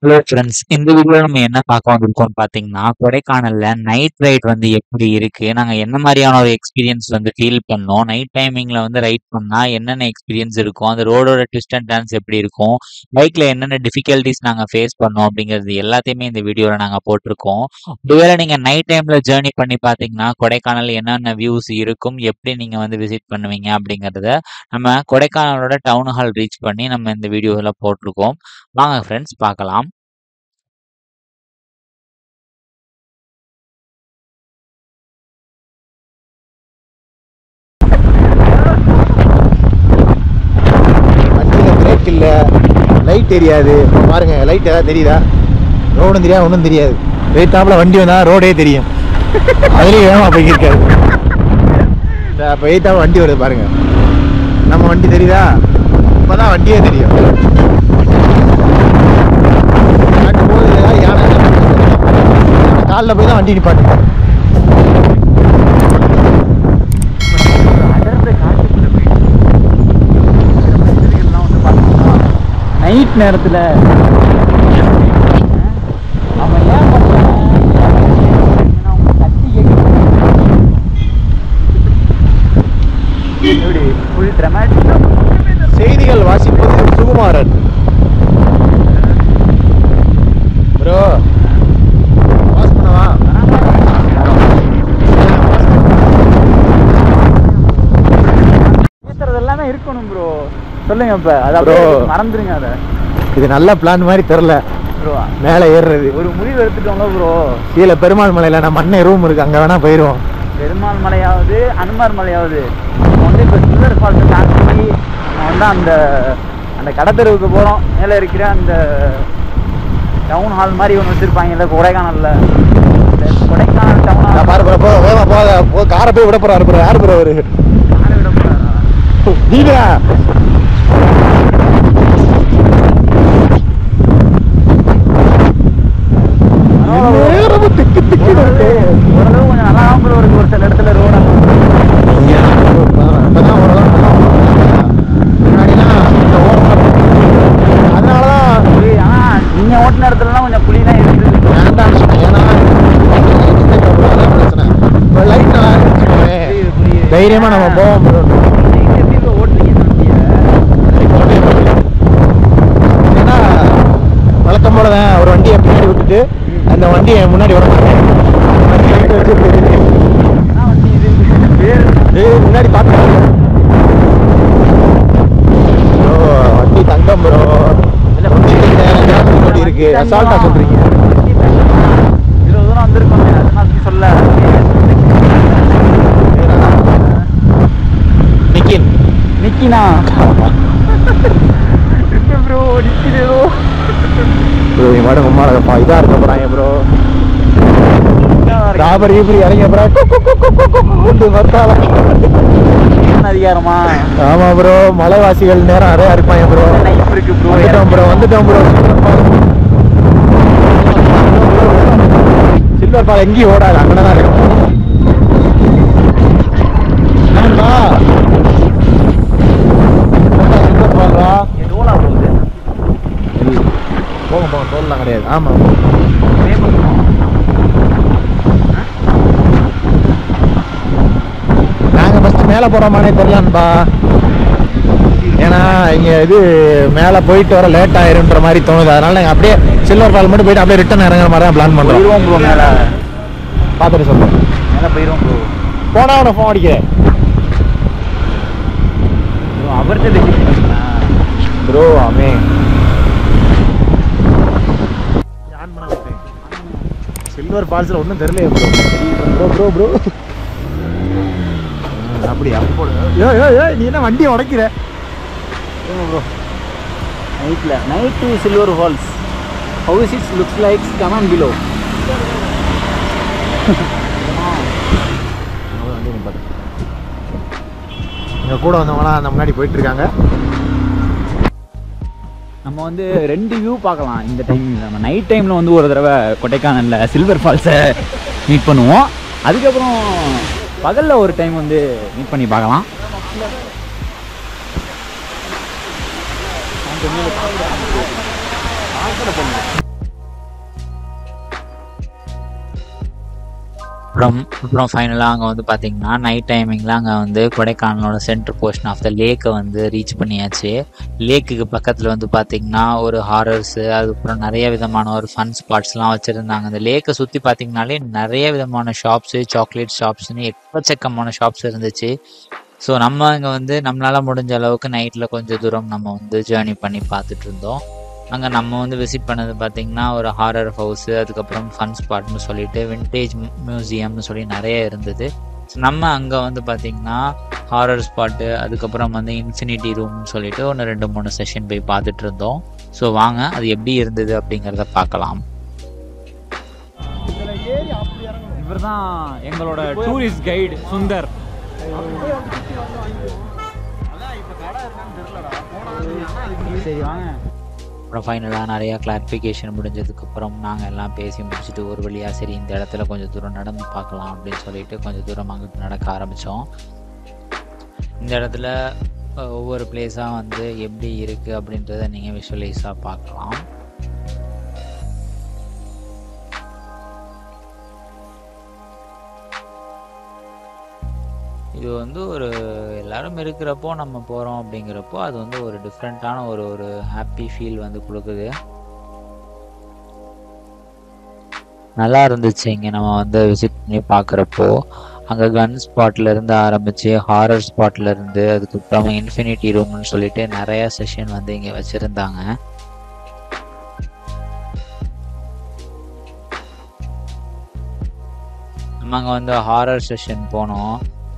Hello friends இந்த வீடியோல நம்ம என்ன பார்க்க வந்திருக்கோம்னு பார்த்தீங்கன்னா கொடைக்கானல்ல நைட் ரைட் வந்து எப்படி இருக்கு நாங்க என்ன மாதிரியான ஒரு எக்ஸ்பீரியன்ஸ் வந்து ஃபீல் பண்ணோம் நைட் டைமிங்ல வந்து ரைட் பண்ணா என்னென்ன எக்ஸ்பீரியன்ஸ் இருக்கும் அந்த ரோடோட ட்விஸ்ட் அண்ட் டர்ன்ஸ் எப்படி இருக்கும் பைக்ல என்னென்ன டிஃபிகல்ட்டிஸ் நாங்க ஃபேஸ் பண்ணோம் அப்படிங்கிறது எல்லாத்தையுமே இந்த வீடியோல நாங்க போட்டிருக்கோம் ஒருவேளை நீங்க நைட் டைம்ல ஜேர்னி பண்ணி பார்த்தீங்கன்னா கொடைக்கானல் என்னென்ன வியூஸ் இருக்கும் எப்படி நீங்க வந்து விசிட் பண்ணுவீங்க அப்படிங்கறத நம்ம கொடைக்கானலோட டவுன் ஹால் ரீச் பண்ணி நம்ம இந்த வீடியோல போட்டிருக்கோம் வாங்க ஃப்ரெண்ட்ஸ் பார்க்கலாம் வண்டியில் பிரேக் இல்லை லைட் தெரியாது இப்ப பாருங்க லைட் ஏதாவது தெரியுதா ரோடும் தெரியாது ஒன்றும் தெரியாது வெயிட்டாப்பில் வண்டி வந்தால் ரோடே தெரியும் அதுலேயும் வேகமாக போய்க்கிருக்காரு இப்போ வெயிட்டாக வண்டி வருது பாருங்க நம்ம வண்டி தெரியுதா இப்போ தான் வண்டியே தெரியும் காட்டும் போது ஏதாவது யானை காலில் போய் தான் வண்டி நிப்பாட்டு நைட் நேரத்தில் அவன் ஏன் கத்தி எப்படி ஃபுல் ட்ரமாட்டிக் செய்திகள் வாசிப்பது சுகுமாரன் ப்ரோ பாஸ் பண்ணவா பேசுறது எல்லாமே இருக்கணும் ப்ரோ சொல்லுங்க இப்ப அது அப்படியே Bro. மறந்துருங்க அதை இது நல்ல பிளான் மாதிரி தெரில ப்ரோ மேலே ஏறுறது ஒரு முடிவு எடுத்துட்டோம்ல ப்ரோ கீழே பெருமாள் மலையில் நம்ம அண்ணன் ரூம் இருக்கு அங்கே வேணா போயிடுவோம் பெருமாள் மலையாவது அனுமார் மலையாவது நம்ம வந்து இப்போ சில்வர் ஃபால்ஸை தாண்டி நம்ம வந்து அந்த அந்த கடத்தெருவுக்கு போகிறோம் மேலே இருக்கிற அந்த டவுன் ஹால் மாதிரி ஒன்று வச்சுருப்பாங்கல்ல கொடைக்கானலில் இந்த கொடைக்கானல் டவுன் நான் ஹால் பாரு ப்ரோ போ வேகமா போகாத போ காரை போய் விட போறாரு ப்ரோ யார் ப்ரோ அவரு யாரை விட போறாரா? நீங்க நேரமும் திக்கு திக்குன்னு இருக்கு. ஓரளவு கொஞ்சம் நல்லா தான் ப்ரோ இருக்கு ஒரு சில இடத்துல ரோடு இப்பதான் ஓரளவு நல்லா ஓடுறாங்க. முன்னாடிலாம் இந்த ஓரம் அதனாலதான் ஆனால் நீங்கள் ஓட்டின இடத்துலலாம் கொஞ்சம் குழிலாம் இருக்குது வேண்டாம்னு சொன்னேன் ஏன்னா அதான் பிரச்சனை இப்போ லைட் நல்லா இருந்துச்சுக்கோங்களேன். புரியுது, புரியுது. தைரியமா நம்ம போவோம் bro. நீங்க எப்படி bro ஓட்டுறீங்க வண்டியை? ஏன்னா வழக்கம் போல தான் ஒரு வண்டியை பின்னாடி விட்டுட்டு அந்த வண்டியை முன்னாடி வர மாட்டேன் என்ன வண்டி இது? பேர் ஏய் முன்னாடி பார்த்து ப்ரோ வண்டி தங்கம் ப்ரோ வண்டி இருக்கு அசால்ட்டா சொல்றீங்க இவ்வளவு தூரம் வந்திருக்கோமே அதனால நீ சொல்ல நிக்கின் நிக்கினா ப்ரோ நிக்கிது ப்ரோ இங்க பாருங்க உமா இதா இருக்க போறாங்க ப்ரோ ராபர் இப்படி இறங்க போறாங்க வர்த்தால அதிகாரமா ஆமா ப்ரோ மலைவாசிகள் நேரம் நிறைய இருப்பாங்க ப்ரோ நைப் இருக்கு ப்ரோ வந்துட்டோம் ப்ரோ வந்துட்டோம் ப்ரோ சில்வர் பால் எங்கேயும் ஓடாது அங்கே தான் இருக்கும் என்னப்பா? என்னப்பா சில்வர் பால்ரா டோலா போகுது போங்க போங்க தோல்லாம் கிடையாது ஆமா நாங்க ஃபர்ஸ்ட் மேலே போறோமானே தெரியலன்பா ஏன்னா இங்க இது மேலே போயிட்டு வர லேட் ஆயிருன்ற மாதிரி தோணுது அதனால நாங்க அப்படியே சில்வர் பால் மட்டும் போயிட்டு அப்படியே ரிட்டர்ன் இறங்குற மாதிரி தான் பிளான் பண்றோம் போயிருவோம் ப்ரோ மேல பார்த்துட்டு சொல்றேன் மேல போயிருவோம் ப்ரோ போனா அவனை ஃபோன் அடிக்கிறேன் ப்ரோ அவர்கிட்ட பேசிட்டீங்களா ப்ரோ அமே சில்வர் ஃபால்ஸில் ஒன்றும் தெரியலையே ப்ரோ ப்ரோ ப்ரோ ப்ரோ அப்படி அப்படி போடு ஏ ஏ ஏ நீ என்ன வண்டியை உடைக்கிற ப்ரோ நைட்ல night to Silver Falls house it's looks like come on below எங்கள் கூட வந்தவங்களாம் அந்த முன்னாடி போயிட்டு இருக்காங்க நம்ம வந்து ரெண்டு வியூ பார்க்கலாம் இந்த டைம் நம்ம நைட் டைமில் வந்து ஒரு தடவை கொடைக்கானலில் சில்வர் ஃபால்ஸை மீட் பண்ணுவோம் அதுக்கப்புறம் பகலில் ஒரு டைம் வந்து மீட் பண்ணி பார்க்கலாம் அப்புறம் அப்புறம் ஃபைனலாக அங்கே வந்து பார்த்தீங்கன்னா நைட் டைமிங்கில் அங்கே வந்து கொடைக்கானலோட சென்டர் போர்ஷன் ஆஃப் த லேக்கை வந்து ரீச் பண்ணியாச்சு லேக்குக்கு பக்கத்தில் வந்து பார்த்தீங்கன்னா ஒரு ஹாரர்ஸு அதுக்கப்புறம் நிறைய விதமான ஒரு ஃபன் ஸ்பாட்ஸ்லாம் வச்சுருந்தாங்க அந்த லேக்கை சுற்றி பார்த்தீங்கனாலே நிறைய விதமான ஷாப்ஸு சாக்லேட் ஷாப்ஸ்னு எக்கச்சக்கமான ஷாப்ஸ் இருந்துச்சு ஸோ நம்ம இங்கே வந்து நம்மளால் முடிஞ்ச அளவுக்கு நைட்டில் கொஞ்சம் தூரம் நம்ம வந்து ஜேர்னி பண்ணி பார்த்துட்டு இருந்தோம் அங்கே நம்ம வந்து விசிட் பண்ணது பார்த்திங்கன்னா ஒரு ஹாரர் ஹவுஸு அதுக்கப்புறம் ஃபன் ஸ்பாட்னு சொல்லிட்டு விண்டேஜ் மியூசியம்னு சொல்லி நிறைய இருந்தது ஸோ நம்ம அங்கே வந்து பார்த்திங்கன்னா ஹாரர் ஸ்பாட்டு அதுக்கப்புறம் வந்து இன்ஃபினிட்டி ரூம்னு சொல்லிட்டு ஒன்று ரெண்டு மூணு செஷன் போய் பார்த்துட்டு இருந்தோம் ஸோ வாங்க அது எப்படி இருந்தது அப்படிங்கிறத பார்க்கலாம் இவர் தான் எங்களோட டூரிஸ்ட் கைடு சுந்தர் சரி வாங்க அப்புறம் ஃபைனலாக நிறையா கிளாரிஃபிகேஷன் முடிஞ்சதுக்கப்புறம் நாங்கள் எல்லாம் பேசி முடிச்சுட்டு ஒரு வழியாக சரி இந்த இடத்துல கொஞ்சம் தூரம் நடந்து பார்க்கலாம் அப்படின்னு சொல்லிட்டு கொஞ்சம் தூரம் அங்கிட்டு நடக்க ஆரம்பித்தோம் இந்த இடத்துல அஹ், ஒவ்வொரு பிளேஸாக வந்து எப்படி இருக்குது அப்படின்றத நீங்கள் விஷுவலைஸாக பார்க்கலாம் இது வந்து ஒரு எல்லாரும் இருக்கிறப்போ நம்ம போகிறோம் அப்படிங்கிறப்போ அது வந்து ஒரு டிஃப்ரெண்ட்டான ஒரு ஒரு ஹாப்பி ஃபீல் வந்து கொடுக்குது நல்லா இருந்துச்சு இங்கே நம்ம வந்து விசிட் பண்ணி பார்க்குறப்போ அங்கே கன் ஸ்பாட்ல இருந்து ஆரம்பிச்சு ஹாரர் ஸ்பாட்ல இருந்து அதுக்கப்புறம் இன்ஃபினிட்டி ரூம்னு சொல்லிட்டு நிறைய செஷன் வந்து இங்கே வச்சுருந்தாங்க நம்ம அங்கே வந்து ஹாரர் செஷன் போனோம்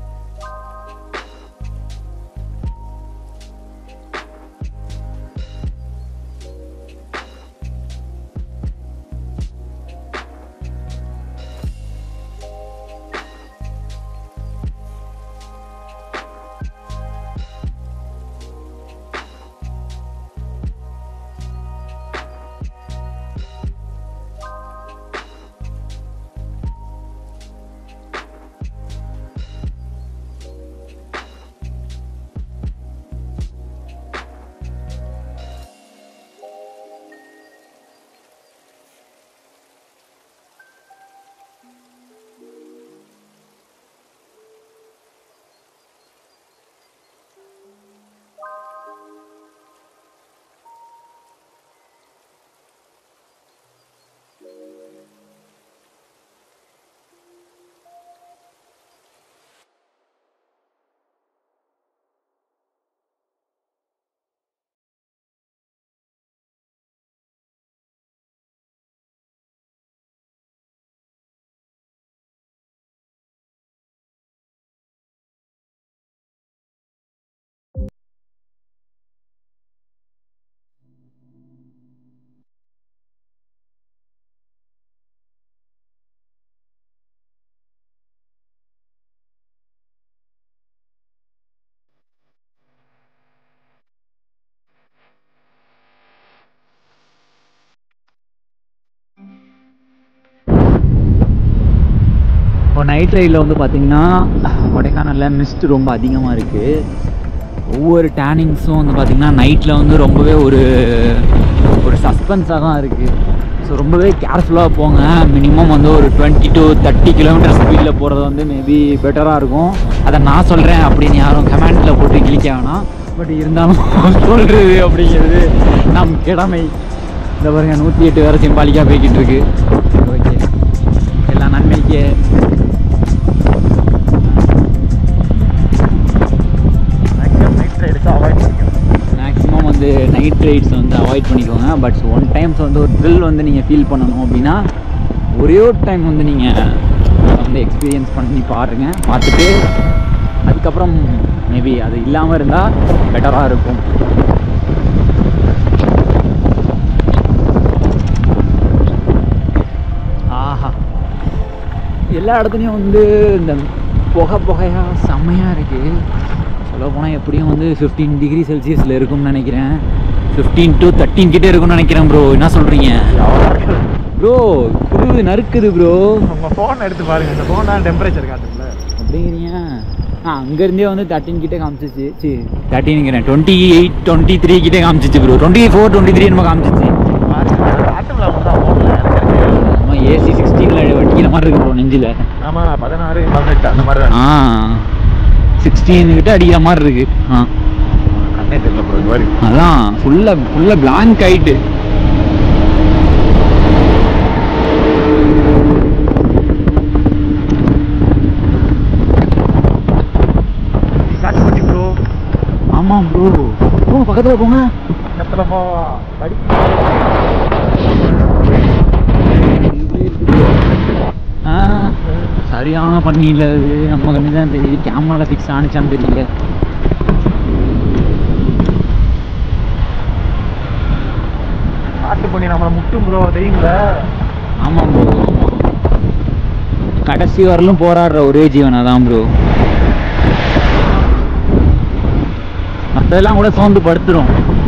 இப்போ நைட் ரைடில் வந்து பார்த்தீங்கன்னா கொடைக்கானலில் மிஸ்ட் ரொம்ப அதிகமாக இருக்குது ஒவ்வொரு டேனிங்ஸும் வந்து பார்த்திங்கன்னா நைட்டில் வந்து ரொம்பவே ஒரு ஒரு சஸ்பென்ஸாக தான் இருக்குது ஸோ ரொம்பவே கேர்ஃபுல்லாக போங்க மினிமம் வந்து ஒரு டுவெண்ட்டி டு தேர்ட்டி கிலோமீட்டர் ஸ்பீடில் போகிறது வந்து மேபி பெட்டராக இருக்கும் அதை நான் சொல்கிறேன் அப்படின்னு யாரும் கமெண்ட்டில் போட்டு கிளிக்க வேணாம் பட் இருந்தாலும் சொல்கிறது அப்படிங்கிறது நம் கிழமை இந்த பாருங்க நூற்றி எட்டு வேறு சிம்பாலிக்காக போய்கிட்டு இருக்கு ஓகே எல்லாம் நன்மைக்கு மேக்ஸிமம் நைட் ரைடுக்கு அவாய்ட் பண்ணிக்கணும் மேக்ஸிமம் வந்து நைட் ரைட்ஸ் வந்து அவாய்ட் பண்ணிக்கோங்க பட் ஒன் டைம்ஸ் வந்து ஒரு த்ரில் வந்து நீங்கள் ஃபீல் பண்ணணும் அப்படின்னா ஒரே ஒரு டைம் வந்து நீங்கள் வந்து எக்ஸ்பீரியன்ஸ் பண்ணி பாருங்கள் பார்த்துட்டு அதுக்கப்புறம் மேபி அது இல்லாமல் இருந்தால் பெட்டராக இருக்கும் ஆஹா எல்லா இடத்துலையும் வந்து இந்த புகை புகையாக செம்மையாக இருக்குது சொல்ல போனால் எப்படியும் வந்து ஃபிஃப்டீன் டிகிரி செல்சியஸில் இருக்கும்னு நினைக்கிறேன் ஃபிஃப்டீன் டு தேர்ட்டீன் கிட்டே இருக்கும்னு நினைக்கிறேன் ப்ரோ என்ன சொல்கிறீங்க ப்ரோ குருவு நறுக்குது ப்ரோ உங்க ஃபோன் எடுத்து பாருங்க இந்த ஃபோன் தான் டெம்பரேச்சர் காட்டுதுல அப்படிங்கிறீங்க ஆ அங்கேருந்தே வந்து தேர்ட்டின் கிட்டே காமிச்சிச்சு சி தேர்ட்டின்ங்கிறேன் டுவெண்ட்டி எயிட் டுவெண்ட்டி த்ரீ கிட்டே காமிச்சிச்சு bro twenty four twenty three நம்ம காமிச்சிச்சு பாருங்க ஆட்டோவில் மட்டும் தான் ஃபோனில் எனக்கு இருக்கு நம்ம ஏசி சிக்ஸ்டீனில் வெட்டிக்கிற மாதிரி இருக்கு ப்ரோ நெஞ்சில் ஆமாம் ஆமா பதினாறு பதினெட்டு அந்த மாதிரி தான் ஆ சிக்ஸ்டீன் கிட்ட அடிக்கிற மாதிரி இருக்கு ஆ கண்ணே தெரியல ப்ரோ இது மாதிரி அதான் ஃபுல்லா ஃபுல்லா பிளாங்க் ஆயிட்டு காட்டுப்பட்டி ப்ரோ ஆமா ப்ரோ ப்ரோ பக்கத்துல போங்க பக்கத்துல போ படி ஆ, சரியான பண்ணியில அது நம்ம கண்ணு தான் தெரியுது கேமரா ஃபிக்ஸ் ஆனிச்சான்னு தெரியல காட்டு பண்ணி நம்மளை முட்டும் ப்ரோ தெரியுங்களா ஆமா ப்ரோ கடைசி வரலும் போராடுற ஒரே ஜீவன் அதான் ப்ரோ மற்றதெல்லாம் கூட சோர்ந்து படுத்துரும்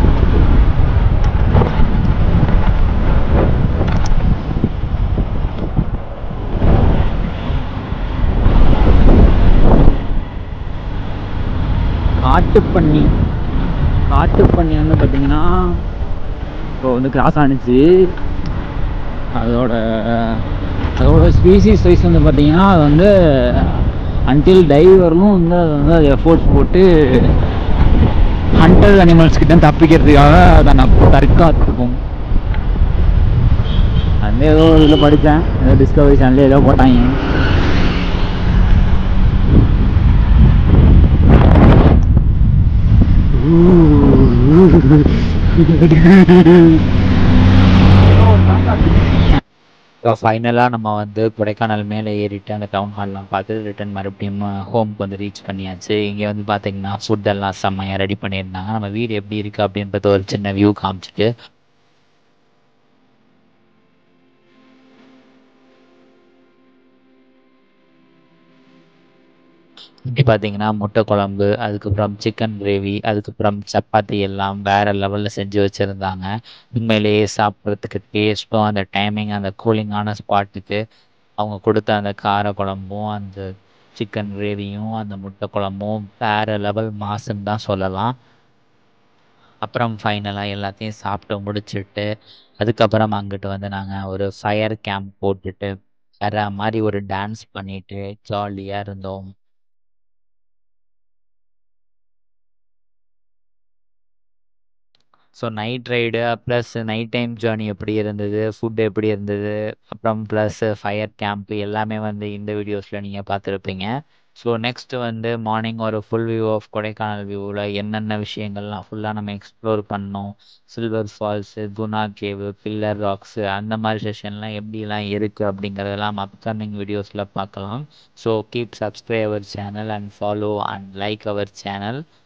காட்டுப்பன்னி காட்டுப்பன்னி வந்து பார்த்தீங்கன்னா இப்போ வந்து கிராஸ் ஆனிச்சு அதோட அதோட ஸ்பீசிஸ் வைஸ் வந்து பார்த்தீங்கன்னா அது வந்து அன்டில் டைவர்களும் வந்து அது வந்து அது எஃபோர்ட்ஸ் போட்டு ஹண்டர் அனிமல்ஸ் கிட்ட தப்பிக்கிறதுக்காக அதை நான் தற்காத்துக்கும் அந்த ஏதோ ஒரு இதில் படித்தேன் ஏதோ டிஸ்கவரி சேனல்ல ஏதோ போட்டாங்க ஸோ ஃபைனலாக நம்ம வந்து கொடைக்கானல் மேலே ஏறிட்டு அந்த டவுன் ஹால்லாம் பார்த்து ரிட்டன் மறுபடியும் ஹோம்க்கு வந்து ரீச் பண்ணியாச்சு இங்கே வந்து பார்த்தீங்கன்னா ஃபுட் எல்லாம் செம்மையாக ரெடி பண்ணியிருந்தாங்க நம்ம வீடு எப்படி இருக்குது அப்படின்றத ஒரு சின்ன வியூ காமிச்சிட்டு இப்படி பார்த்தீங்கன்னா முட்டை குழம்பு அதுக்கப்புறம் சிக்கன் கிரேவி அதுக்கப்புறம் சப்பாத்தி எல்லாம் வேற லெவலில் செஞ்சு வச்சுருந்தாங்க உண்மையிலேயே சாப்பிட்றதுக்கு டேஸ்ட்டும் அந்த டைமிங் அந்த கூலிங்கான ஸ்பாட்டுக்கு அவங்க கொடுத்த அந்த கார குழம்பும் அந்த சிக்கன் கிரேவியும் அந்த முட்டை குழம்பும் வேற லெவல் மாசுன்னு தான் சொல்லலாம் அப்புறம் ஃபைனலாக எல்லாத்தையும் சாப்பிட்டு முடிச்சிட்டு அதுக்கப்புறம் அங்கிட்டு வந்து நாங்கள் ஒரு ஃபயர் கேம்ப் போட்டுட்டு வேற மாதிரி ஒரு டான்ஸ் பண்ணிட்டு ஜாலியாக இருந்தோம் so night ride plus night time journey எப்படி இருந்தது ஃபுட் எப்படி இருந்தது அப்புறம் ப்ளஸ் ஃபயர் கேம்ப் எல்லாமே வந்து இந்த வீடியோஸில் நீங்கள் பார்த்துருப்பீங்க ஸோ நெக்ஸ்ட்டு வந்து மார்னிங் ஒரு ஃபுல் வியூ ஆஃப் கொடைக்கானல் வியூவில் என்னென்ன விஷயங்கள்லாம் ஃபுல்லாக நம்ம எக்ஸ்ப்ளோர் பண்ணோம் silver falls Guna cave pillar rocks அந்த மாதிரி செஷன்லாம் எப்படிலாம் இருக்குது அப்படிங்கிறதெல்லாம் அப்கமிங் வீடியோஸில் பார்க்கலாம் so keep subscribe our channel and follow and like our channel